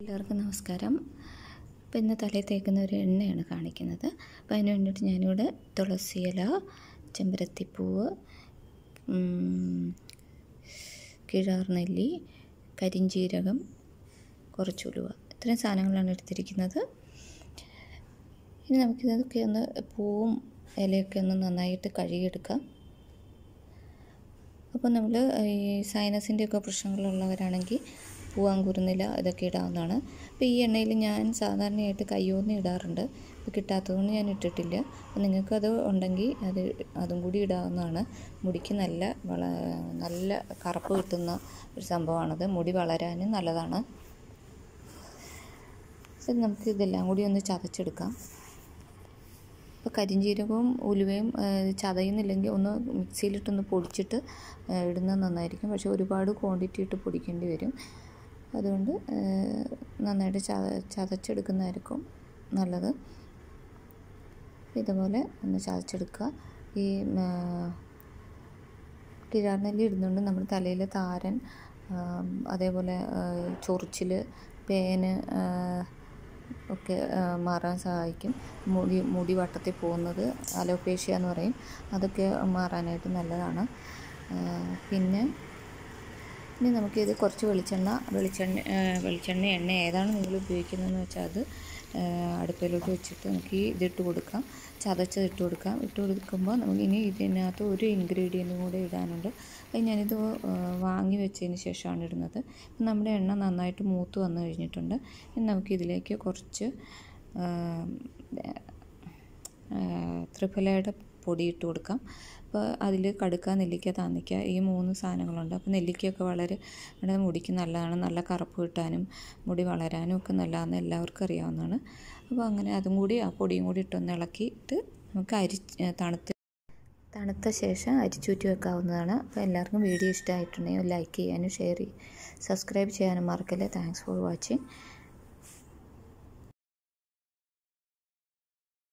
എല്ലാവർക്കും നമസ്കാരം അപ്പോൾ ഇന്ന് തലയിൽ തേക്കുന്ന ഒരു എണ്ണയാണ് കാണിക്കുന്നത് അപ്പോൾ അതിന് വേണ്ടിയിട്ട് ഞാനിവിടെ തുളസിയില ചെമ്പരത്തിപ്പൂവ് ഉം, കിഴാർനെല്ലി കരിഞ്ജീരകം കുറച്ച് ഉലുവ ഇത്രയും സാധനങ്ങളാണ് എടുത്തിരിക്കുന്നത് ഇനി നമുക്കിതൊക്കെ ഒന്ന് പൂവും ഇലയൊക്കെ ഒന്ന് നന്നായിട്ട് കഴുകിയെടുക്കാം അപ്പോൾ നമ്മൾ ഈ സൈനസിൻ്റെ ഒക്കെ പ്രശ്നങ്ങളുള്ളവരാണെങ്കിൽ പൂവാങ്കുരുന്നില ഇതൊക്കെ ഇടാവുന്നതാണ് അപ്പോൾ ഈ എണ്ണയിൽ ഞാൻ സാധാരണയായിട്ട് കയ്യോന്നി ഇടാറുണ്ട് ഇപ്പോൾ കിട്ടാത്തതുകൊണ്ട് ഞാൻ ഇട്ടിട്ടില്ല അപ്പോൾ നിങ്ങൾക്കത് ഉണ്ടെങ്കിൽ അത് അതും കൂടി ഇടാവുന്നതാണ് മുടിക്ക് നല്ല വള നല്ല കറുപ്പ് കിട്ടുന്ന ഒരു സംഭവമാണത് മുടി വളരാനും നല്ലതാണ് അപ്പോൾ നമുക്ക് ഇതെല്ലാം കൂടി ഒന്ന് ചതച്ചെടുക്കാം ഇപ്പോൾ കരിഞ്ജീരകവും ഉലുവയും ആ, ചതയുന്നില്ലെങ്കിൽ ഒന്ന് മിക്സിയിലിട്ടൊന്ന് പൊടിച്ചിട്ട് ആ, ഇടുന്നത് നന്നായിരിക്കും പക്ഷേ ഒരുപാട് ക്വാണ്ടിറ്റി ഇട്ട് പൊടിക്കേണ്ടി വരും അതുകൊണ്ട് ആ, നന്നായിട്ട് ചത ചതച്ചെടുക്കുന്നതായിരിക്കും നല്ലത് ഇതുപോലെ ഒന്ന് ചതച്ചെടുക്കുക ഈ ആ, കിഴാർനെല്ലി ഇടുന്നുണ്ട് നമ്മുടെ തലയിൽ താരൻ ആ, അതേപോലെ ആ, ചൊറിച്ചിൽ പേന് ആ, ഒക്കെ ആ, മാറാൻ സഹായിക്കും മുടി മുടി വട്ടത്തിൽ പോകുന്നത് അലോപേഷ്യ എന്ന് പറയും അതൊക്കെ മാറാനായിട്ട് നല്ലതാണ് ആ, പിന്നെ ഇനി നമുക്കിത് കുറച്ച് വെളിച്ചെണ്ണ വെളിച്ചെണ്ണ ആ, വെളിച്ചെണ്ണ എണ്ണ ഏതാണ് നിങ്ങൾ ഉപയോഗിക്കുന്നതെന്ന് വെച്ചാൽ അത് ആ, അടുപ്പിലോട്ട് വെച്ചിട്ട് നമുക്ക് ഈ ഇതിട്ട് കൊടുക്കാം ചതച്ചത് ഇട്ട് കൊടുക്കാം ഇട്ട് കൊടുക്കുമ്പോൾ നമുക്ക് ഇനി ഇതിനകത്ത് ഒരു ഇൻഗ്രീഡിയൻറ്റും കൂടെ ഇടാനുണ്ട് അത് ഞാനിത് ആ, വാങ്ങി വെച്ചതിന് ശേഷമാണ് ഇടുന്നത് ഇപ്പം നമ്മുടെ എണ്ണ നന്നായിട്ട് മൂത്ത് വന്നു കഴിഞ്ഞിട്ടുണ്ട് ഇനി നമുക്ക് ഇതിലേക്ക് കുറച്ച് ആ, ആ, ത്രിഫലയുടെ പൊടി ഇട്ട് കൊടുക്കാം അപ്പോൾ അതിൽ കടുക്ക നെല്ലിക്ക താന്നിക്ക ഈ മൂന്ന് സാധനങ്ങളുണ്ട് അപ്പോൾ നെല്ലിക്കയൊക്കെ വളരെ നമ്മുടെ മുടിക്ക് നല്ലതാണ് നല്ല കറുപ്പ് കിട്ടാനും മുടി വളരാനും ഒക്കെ നല്ലതാണെന്ന് എല്ലാവർക്കും അറിയാവുന്നതാണ് അപ്പോൾ അങ്ങനെ അതും കൂടി ആ പൊടിയും കൂടി ഇട്ടൊന്ന് ഇളക്കിയിട്ട് നമുക്ക് അരി തണുത്ത് തണുത്ത ശേഷം അരിച്ചൂറ്റി വെക്കാവുന്നതാണ് അപ്പോൾ എല്ലാവർക്കും വീഡിയോ ഇഷ്ടമായിട്ടുണ്ടെങ്കിൽ ലൈക്ക് ചെയ്യാനും ഷെയർ സബ്സ്ക്രൈബ് ചെയ്യാനും മറക്കല്ലേ താങ്ക്സ് ഫോർ വാച്ചിങ്